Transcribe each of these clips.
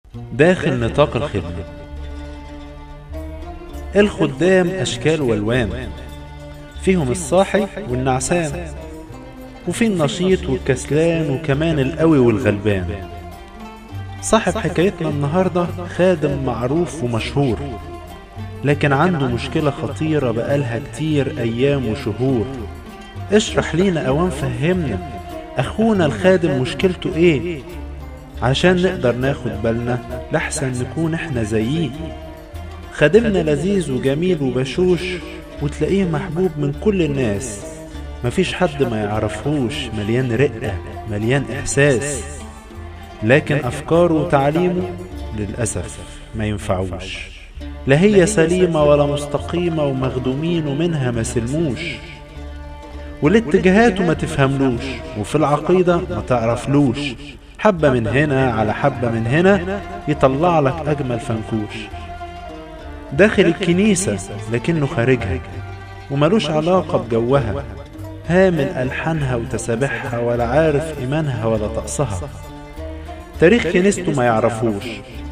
داخل نطاق الخدمة الخدام أشكال والوان فيهم الصاحي والنعسان وفي النشيط والكسلان وكمان القوي والغلبان صاحب حكايتنا النهاردة خادم معروف ومشهور لكن عنده مشكلة خطيرة بقالها كتير أيام وشهور اشرح لينا أوان فهمنا أخونا الخادم مشكلته إيه عشان نقدر ناخد بالنا لحسن نكون إحنا زيه خادمنا لذيذ وجميل وبشوش وتلاقيه محبوب من كل الناس مفيش حد ما يعرفهوش مليان رقة مليان إحساس لكن أفكاره وتعليمه للأسف ما ينفعوش لا هي سليمة ولا مستقيمة ومخدومين ومنها ما سلموش والاتجاهات ما تفهملوش وفي العقيدة ما تعرفلوش حبة من هنا على حبة من هنا يطلع لك أجمل فنكوش داخل الكنيسة لكنه خارجها وملوش علاقة بجوها هامل ألحانها وتسابيحها ولا عارف إيمانها ولا طقسها تاريخ كنيسته ما يعرفوش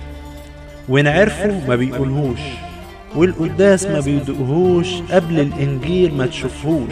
وإن عرفه ما بيقولهوش والقداس ما بيدقهوش قبل الإنجيل ما تشوفهوش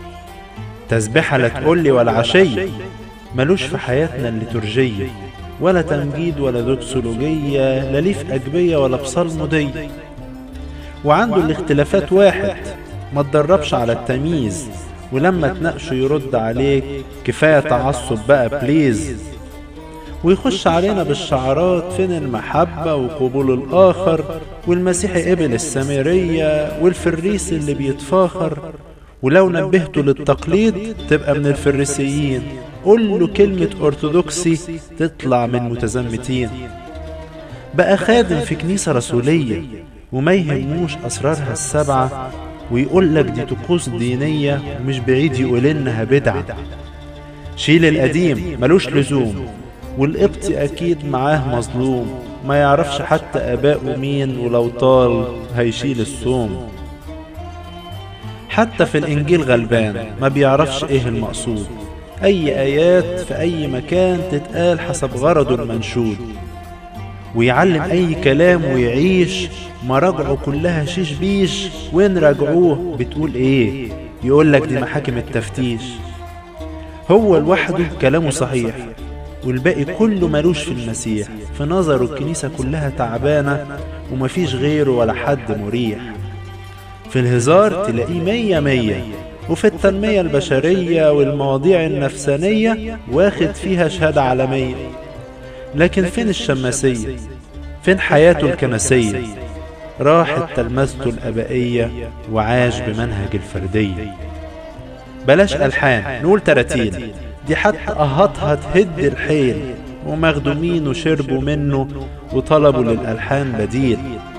تسبيحة لا تقولي ولا عشية ملوش في حياتنا الليتورجية ولا تمجيد ولا دوكسولوجية لا ليه في أجبية ولا بصلمودية وعنده الاختلافات واحد ما تدربش على التمييز ولما تناقشه يرد عليك كفاية تعصب بقى بليز ويخش علينا بالشعارات فين المحبة وقبول الآخر والمسيحي قبل السامرية والفريس اللي بيتفاخر ولو نبهته للتقليد تبقى من الفريسيين قول له كلمة أرثوذكسي تطلع من متزمتين بقى خادم في كنيسة رسولية وما يهموش أسرارها السبعة ويقول لك دي طقوس دينية ومش بعيد يقول إنها بدعة شيل القديم ملوش لزوم والقبط أكيد معاه مظلوم ما يعرفش حتى أباؤه مين ولو طال هيشيل الصوم حتى في الإنجيل غلبان ما بيعرفش إيه المقصود أي آيات في أي مكان تتقال حسب غرضه المنشود ويعلم أي كلام ويعيش مراجعه كلها شيش بيش وين راجعوه بتقول إيه يقول لك دي محاكم التفتيش هو لوحده كلامه صحيح والباقي كله ملوش في المسيح في نظره الكنيسة كلها تعبانة ومفيش غيره ولا حد مريح في الهزار تلاقيه مية مية وفي التنمية البشرية والمواضيع النفسانية واخد فيها شهادة عالمية لكن فين الشماسية فين حياته الكنسية راحت تلمذته الأبائية وعاش بمنهج الفردية بلاش ألحان نقول تراتيل دي حتى أهاتها تهد الحيل ومخدومين وشربوا منه وطلبوا للألحان بديل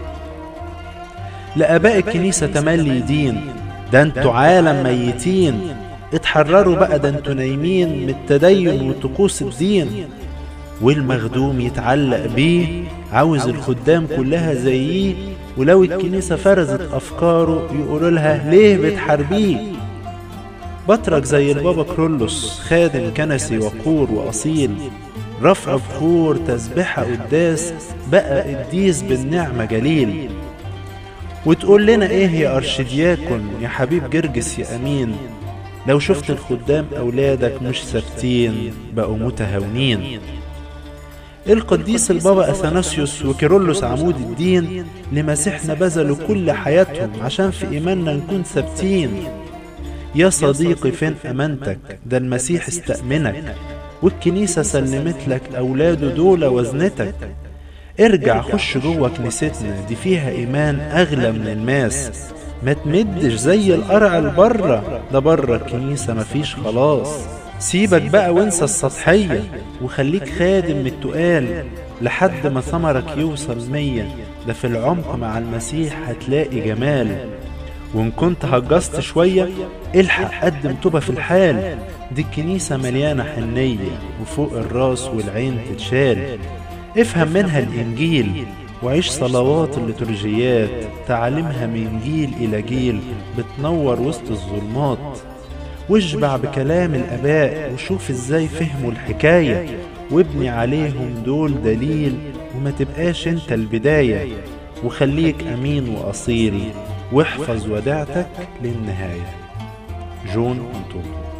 لآباء الكنيسة تملي دين ده انتوا عالم ميتين اتحرروا بقى ده انتوا نايمين من التدين وطقوس الدين والمخدوم يتعلق بيه عاوز الخدام كلها زيه ولو الكنيسة فرزت أفكاره يقولوا لها ليه بتحاربيه بطرك زي البابا كرولوس خادم كنسي وقور وأصيل رفع بخور تسبحة قداس بقى قديس بالنعمة جليل وتقول لنا ايه يا ارشدياكون يا حبيب جرجس يا امين لو شفت الخدام اولادك مش ثابتين بقوا متهاونين القديس البابا اثناسيوس وكيرلس عمود الدين لمسيحنا بذلوا كل حياتهم عشان في ايماننا نكون ثابتين يا صديقي فين امانتك ده المسيح استأمنك والكنيسة سلمت لك اولاده دول وزنتك ارجع خش جوه كنيستنا دي فيها ايمان اغلى من الماس ما تمدش زي القرع البره ده بره الكنيسه مفيش خلاص سيبك بقى وانسى السطحيه وخليك خادم من التقال لحد ما ثمرك يوصل مية ده في العمق مع المسيح هتلاقي جمال وإن كنت هجست شوية الحق قدم توبة في الحال دي الكنيسة مليانة حنية وفوق الراس والعين تتشال افهم منها الإنجيل وعيش صلوات الليتورجيات تعلمها من جيل إلى جيل بتنور وسط الظلمات واشبع بكلام الآباء وشوف ازاي فهموا الحكاية وابني عليهم دول دليل وما تبقاش انت البداية وخليك أمين وأصيل واحفظ وداعتك للنهاية جون أنطونيو